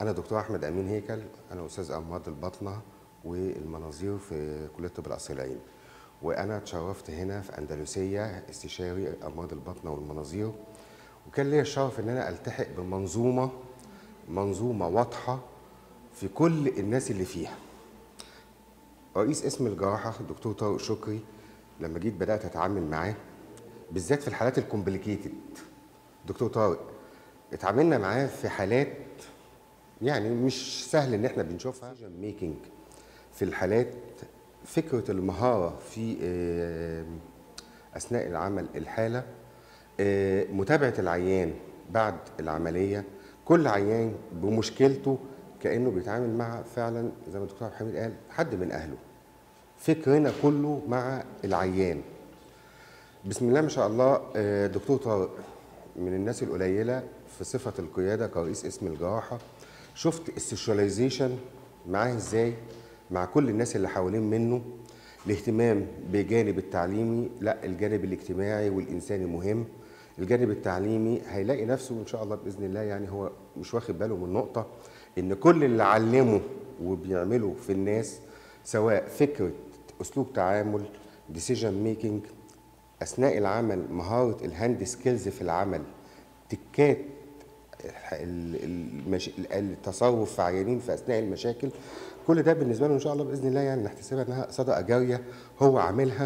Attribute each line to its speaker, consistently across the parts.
Speaker 1: أنا دكتور أحمد أمين هيكل أنا أستاذ أمراض الباطنة والمناظير في كلية طب القصر العيني وأنا اتشرفت هنا في أندلسية استشاري أمراض الباطنة والمناظير وكان ليا الشرف إن أنا ألتحق بمنظومة منظومة واضحة في كل الناس اللي فيها رئيس اسم الجراحة الدكتور طارق شكري لما جيت بدأت أتعامل معاه بالذات في الحالات الكومبليكيتد دكتور طارق اتعاملنا معاه في حالات يعني مش سهل ان احنا بنشوفها ميكنج في الحالات فكره المهاره في آه، اثناء العمل الحاله آه، متابعه العيان بعد العمليه كل عيان بمشكلته كانه بيتعامل مع فعلا زي ما الدكتور حميد قال حد من اهله فكرنا كله مع العيان بسم الله ما شاء الله آه، دكتور طارق من الناس القليله في صفه القياده كرئيس اسم الجراحه شفت السوشياليزيشن معاه ازاي مع كل الناس اللي حوالين منه الاهتمام بجانب التعليمي لا الجانب الاجتماعي والانساني مهم الجانب التعليمي هيلاقي نفسه ان شاء الله باذن الله يعني هو مش واخد باله من نقطه ان كل اللي علمه وبيعمله في الناس سواء فكره اسلوب تعامل ديسيجن ميكنج اثناء العمل مهاره الهاند سكيلز في العمل تكات ال- المش... التصرف في عيانين في اثناء المشاكل كل ده بالنسبه له ان شاء الله باذن الله يعني نحتسبها انها صدقه جاريه هو عاملها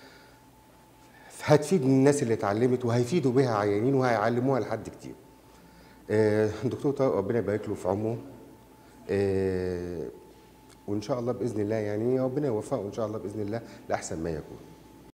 Speaker 1: هتفيد الناس اللي اتعلمت وهيفيدوا بيها عيانين وهيعلموها لحد كتير. آه، دكتور طارق ربنا يبارك له في عمره. آه، وان شاء الله باذن الله يعني ربنا يوفقه ان شاء الله باذن الله لاحسن ما يكون.